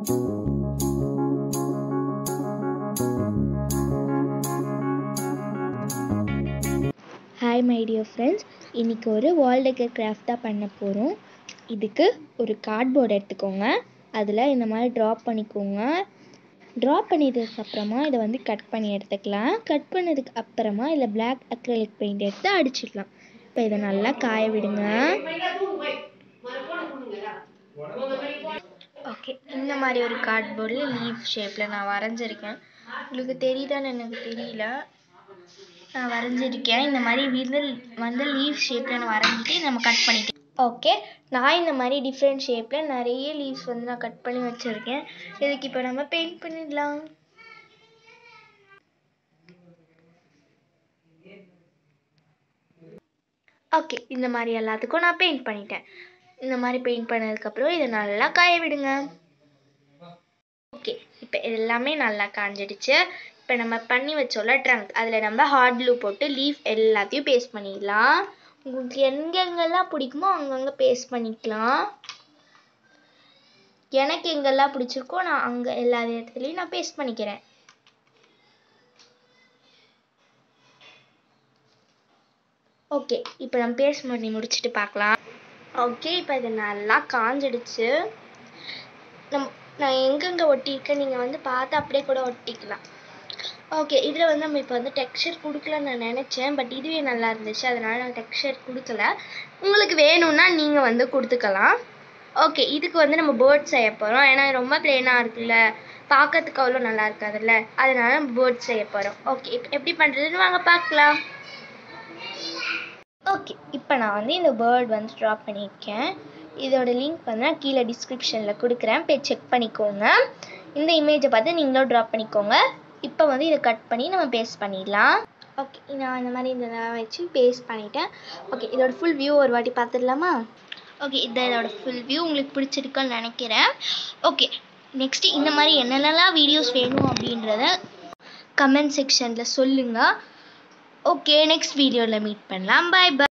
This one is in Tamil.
ஹாய் மை டியர் ஃப்ரெண்ட்ஸ் இன்றைக்கி ஒரு வால் டெக்கர் கிராஃப்ட் தான் பண்ண போகிறோம் இதுக்கு ஒரு கார்ட்போர்டு எடுத்துக்கோங்க அதில் இந்த மாதிரி ட்ராப் பண்ணிக்கோங்க ட்ராப் பண்ணிட்டதுக்கு அப்புறமா இதை வந்து கட் பண்ணி எடுத்துக்கலாம் கட் பண்ணதுக்கு அப்புறமா இதில் பிளாக் அக்ரலிக் பெயிண்ட் எடுத்து அடிச்சிடலாம் இப்போ இதை நல்லா காய விடுங்க ஓகே இந்த மாதிரி ஒரு கார்ட்போர்டில் லீஃப் ஷேப்பில் நான் வரைஞ்சிருக்கேன் உங்களுக்கு தெரியுதான்னு எனக்கு தெரியல நான் வரைஞ்சிருக்கேன் இந்த மாதிரி வந்து வந்து லீஃப் ஷேப்பில் நான் வரைஞ்சிட்டு நம்ம கட் பண்ணிக்கலாம் ஓகே நான் இந்த மாதிரி டிஃப்ரெண்ட் ஷேப்பில் நிறைய லீவ்ஸ் வந்து நான் கட் பண்ணி வச்சுருக்கேன் இதுக்கு இப்போ நம்ம பெயிண்ட் பண்ணிடலாம் ஓகே இந்த மாதிரி எல்லாத்துக்கும் நான் பெயிண்ட் பண்ணிட்டேன் இந்த மாதிரி பெயிண்ட் பண்ணதுக்கப்புறம் இதை நல்லா காய விடுங்க ஓகே இப்போ எல்லாமே நல்லா காஞ்சிடுச்சு இப்போ நம்ம பண்ணி வச்சோம்ல ட்ரங்க் அதில் நம்ம ஹார்ட் க்ளூ போட்டு லீஃப் எல்லாத்தையும் பேஸ்ட் பண்ணிடலாம் உங்களுக்கு எங்கெங்கெல்லாம் பிடிக்குமோ அங்கங்கே பேஸ்ட் பண்ணிக்கலாம் எனக்கு எங்கெல்லாம் பிடிச்சிருக்கோ நான் அங்கே எல்லா இடத்துலையும் நான் பேஸ்ட் பண்ணிக்கிறேன் ஓகே இப்போ நம்ம பேஸ்ட் பண்ணி முடிச்சுட்டு பார்க்கலாம் ஓகே இப்போ இது நல்லா காஞ்சிடுச்சு நம் நான் எங்கெங்கே ஒட்டியிருக்கேன் நீங்கள் வந்து பார்த்து அப்படியே கூட ஒட்டிக்கலாம் ஓகே இதில் வந்து நம்ம இப்போ வந்து டெக்ஸ்சர் கொடுக்கலன்னு நான் நினச்சேன் பட் இதுவே நல்லா இருந்துச்சு அதனால் நான் டெக்ஸ்சர் கொடுக்கல உங்களுக்கு வேணும்னா நீங்கள் வந்து கொடுத்துக்கலாம் ஓகே இதுக்கு வந்து நம்ம பேர்ட் செய்ய போகிறோம் ஏன்னா ரொம்ப ப்ளெயினாக இருக்குல்ல பார்க்கறதுக்கு அவ்வளோ நல்லா இருக்காதுல்ல அதனால நம்ம பேர்ட் செய்ய போகிறோம் ஓகே இப்போ எப்படி பண்ணுறதுன்னு வாங்க பார்க்கலாம் ஓகே இப்போ நான் வந்து இந்த பேர்ட் வந்து ட்ராப் பண்ணியிருக்கேன் இதோட லிங்க் வந்து நான் கீழே டிஸ்கிரிப்ஷனில் கொடுக்குறேன் போய் செக் பண்ணிக்கோங்க இந்த இமேஜை பார்த்து நீங்களும் ட்ராப் பண்ணிக்கோங்க இப்போ வந்து இதை கட் பண்ணி நம்ம பேஸ்ட் பண்ணிடலாம் ஓகே நான் இந்த மாதிரி இந்த வச்சு பேஸ்ட் பண்ணிட்டேன் ஓகே இதோட ஃபுல் வியூ ஒரு வாட்டி பார்த்துடலாமா ஓகே இது இதோட ஃபுல் வியூ உங்களுக்கு பிடிச்சிருக்குன்னு நினைக்கிறேன் ஓகே நெக்ஸ்ட்டு இந்த மாதிரி என்னென்னலாம் வீடியோஸ் வேணும் அப்படின்றத கமெண்ட் செக்ஷனில் சொல்லுங்கள் ஓகே நெக்ஸ்ட் வீடியோவில் மீட் பண்ணலாம் பாய் பாய்